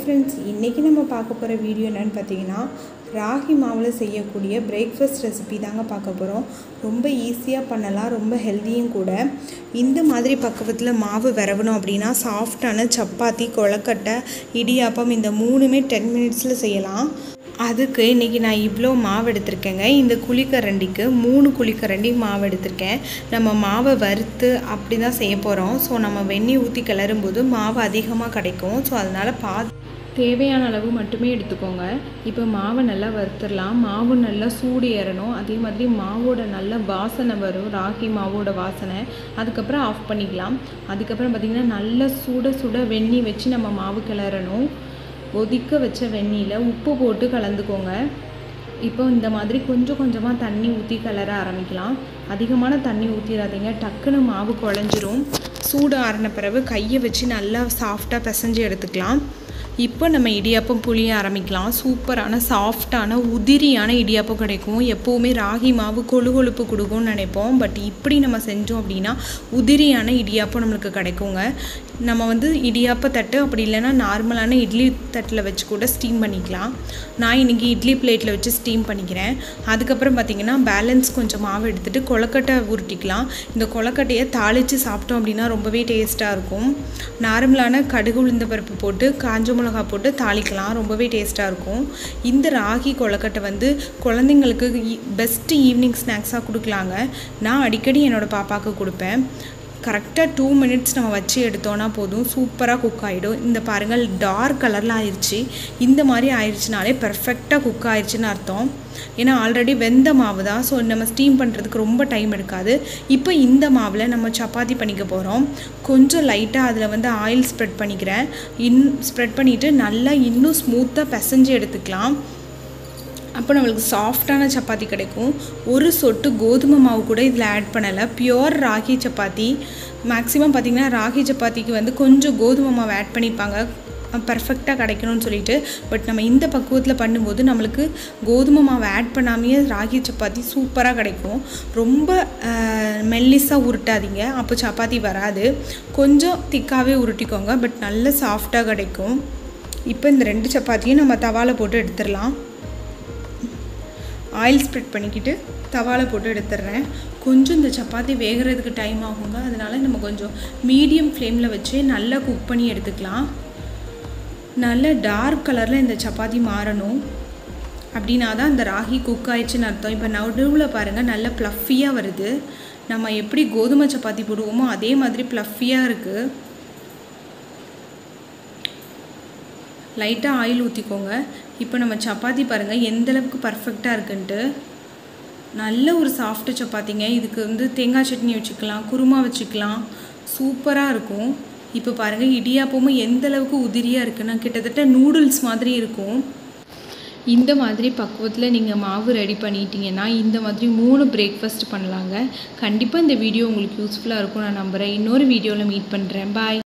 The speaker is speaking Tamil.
ஃப்ரெண்ட்ஸ் இன்றைக்கி நம்ம பார்க்க போகிற வீடியோ என்னென்னு பார்த்தீங்கன்னா ராகி மாவில் செய்யக்கூடிய பிரேக்ஃபாஸ்ட் ரெசிபி தாங்க பார்க்க போகிறோம் ரொம்ப ஈஸியாக பண்ணலாம் ரொம்ப ஹெல்த்தியும் கூட இந்த மாதிரி பக்குவத்தில் மாவு விரவணும் அப்படின்னா சாஃப்டான சப்பாத்தி கொழக்கட்டை இடியாப்பம் இந்த மூணுமே டென் மினிட்ஸில் செய்யலாம் அதுக்கு இன்றைக்கி நான் இவ்வளோ மாவு எடுத்திருக்கேங்க இந்த குழிக்கரண்டிக்கு மூணு குழிக்கரண்டி மாவு எடுத்திருக்கேன் நம்ம மாவை வறுத்து அப்படி தான் செய்ய போகிறோம் ஸோ நம்ம வெந்நீர் ஊற்றி கிளறும்போது மாவு அதிகமாக கிடைக்கும் ஸோ அதனால் பா தேவையான அளவு மட்டுமே எடுத்துக்கோங்க இப்போ மாவை நல்லா வறுத்துடலாம் மாவு நல்லா சூடு ஏறணும் அதே மாதிரி மாவோட நல்ல வாசனை வரும் ராகி மாவோட வாசனை அதுக்கப்புறம் ஆஃப் பண்ணிக்கலாம் அதுக்கப்புறம் பார்த்திங்கன்னா நல்லா சுட சுட வெந்நி வச்சு நம்ம மாவு கிளறணும் கொதிக்க வச்ச வெந்நியில் உப்பு போட்டு கலந்துக்கோங்க இப்போ இந்த மாதிரி கொஞ்சம் கொஞ்சமாக தண்ணி ஊற்றி கிளற ஆரம்பிக்கலாம் அதிகமான தண்ணி ஊற்றிடாதீங்க டக்குன்னு மாவு குழஞ்சிரும் சூடு ஆறின பிறகு கையை வச்சு நல்லா சாஃப்டாக பிசைஞ்சு எடுத்துக்கலாம் இப்போ நம்ம இடியாப்பம் புளிய ஆரம்பிக்கலாம் சூப்பரான சாஃப்டான உதிரியான இடியாப்பம் கிடைக்கும் எப்போவுமே ராகி மாவு கொழு கொழுப்பு கொடுக்கும்னு நினைப்போம் பட் இப்படி நம்ம செஞ்சோம் அப்படின்னா உதிரியான இடியாப்பம் நம்மளுக்கு கிடைக்குங்க நம்ம வந்து இடியாப்ப தட்டு அப்படி இல்லைன்னா நார்மலான இட்லி தட்டில் வச்சு கூட ஸ்டீம் பண்ணிக்கலாம் நான் இன்றைக்கி இட்லி பிளேட்டில் வச்சு ஸ்டீம் பண்ணிக்கிறேன் அதுக்கப்புறம் பார்த்திங்கன்னா பேலன்ஸ் கொஞ்சம் மாவு எடுத்துகிட்டு கொழக்கட்டை உருட்டிக்கலாம் இந்த கொழக்கட்டையை தாளித்து சாப்பிட்டோம் அப்படின்னா ரொம்பவே டேஸ்ட்டாக இருக்கும் நார்மலான கடுகு உளுந்த பருப்பு போட்டு காஞ்ச மிளகா போட்டு தாளிக்கலாம் ரொம்பவே டேஸ்ட்டாக இருக்கும் இந்த ராகி கொழக்கட்டை வந்து குழந்தைங்களுக்கு பெஸ்ட்டு ஈவினிங் ஸ்நாக்ஸாக கொடுக்கலாங்க நான் அடிக்கடி என்னோடய பாப்பாவுக்கு கொடுப்பேன் கரெக்டாக டூ மினிட்ஸ் நம்ம வச்சு எடுத்தோன்னா போதும் சூப்பராக குக் ஆகிடும் இந்த பாருங்கள் டார்க் கலரில் ஆயிடுச்சு இந்த மாதிரி ஆயிடுச்சுனாலே பர்ஃபெக்டாக குக் ஆயிடுச்சுன்னு அர்த்தம் ஏன்னா ஆல்ரெடி வெந்த மாவு தான் ஸோ நம்ம ஸ்டீம் பண்ணுறதுக்கு ரொம்ப டைம் எடுக்காது இப்போ இந்த மாவில் நம்ம சப்பாத்தி பண்ணிக்க போகிறோம் கொஞ்சம் லைட்டாக அதில் வந்து ஆயில் ஸ்ப்ரெட் பண்ணிக்கிறேன் இன் ஸ்ப்ரெட் பண்ணிவிட்டு நல்லா இன்னும் ஸ்மூத்தாக பிசைஞ்சு எடுத்துக்கலாம் அப்போ நம்மளுக்கு சாஃப்டான சப்பாத்தி கிடைக்கும் ஒரு சொட்டு கோதுமை மாவு கூட இதில் ஆட் பண்ணலை பியோர் ராகி சப்பாத்தி மேக்ஸிமம் பார்த்திங்கன்னா ராகி சப்பாத்திக்கு வந்து கொஞ்சம் கோதுமை மாவு ஆட் பண்ணிப்பாங்க பர்ஃபெக்டாக கிடைக்கணும்னு சொல்லிட்டு பட் நம்ம இந்த பக்குவத்தில் பண்ணும்போது நம்மளுக்கு கோதுமை மாவு ஆட் பண்ணாமையே ராகி சப்பாத்தி சூப்பராக கிடைக்கும் ரொம்ப மெல்லிஸாக உருட்டாதீங்க அப்போ சப்பாத்தி வராது கொஞ்சம் திக்காகவே உருட்டிக்கோங்க பட் நல்ல சாஃப்டாக கிடைக்கும் இப்போ இந்த ரெண்டு சப்பாத்தியும் நம்ம தவாவில் போட்டு எடுத்துடலாம் ஆயில் ஸ்ப்ரெட் பண்ணிக்கிட்டு தவாவில் போட்டு எடுத்துடுறேன் கொஞ்சம் இந்த சப்பாத்தி வேகிறதுக்கு டைம் ஆகுங்க அதனால் நம்ம கொஞ்சம் மீடியம் ஃப்ளேமில் வச்சு நல்லா குக் பண்ணி எடுத்துக்கலாம் நல்ல டார்க் கலரில் இந்த சப்பாத்தி மாறணும் அப்படின்னா தான் இந்த ராகி குக் ஆயிடுச்சுன்னு அர்த்தம் இப்போ நடுவில் பாருங்கள் நல்ல ப்ளஃபியாக வருது நம்ம எப்படி கோதுமை சப்பாத்தி போடுவோமோ அதே மாதிரி ப்ளஃபியாக இருக்குது லைட்டாக ஆயில் ஊற்றிக்கோங்க இப்போ நம்ம சப்பாத்தி பாருங்கள் எந்தளவுக்கு பர்ஃபெக்டாக இருக்குன்ட்டு நல்ல ஒரு சாஃப்ட்டு சப்பாத்திங்க இதுக்கு வந்து தேங்காய் சட்னி வச்சுக்கலாம் குருமா வச்சுக்கலாம் சூப்பராக இருக்கும் இப்போ பாருங்கள் இடியாப்பமும் எந்த அளவுக்கு உதிரியாக இருக்குன்னா கிட்டத்தட்ட நூடுல்ஸ் மாதிரி இருக்கும் இந்த மாதிரி பக்குவத்தில் நீங்கள் மாவு ரெடி பண்ணிட்டீங்கன்னா இந்த மாதிரி மூணு பிரேக்ஃபாஸ்ட் பண்ணலாங்க கண்டிப்பாக இந்த வீடியோ உங்களுக்கு யூஸ்ஃபுல்லாக இருக்கும் நான் நம்புகிறேன் இன்னொரு வீடியோவில் மீட் பண்ணுறேன் பாய்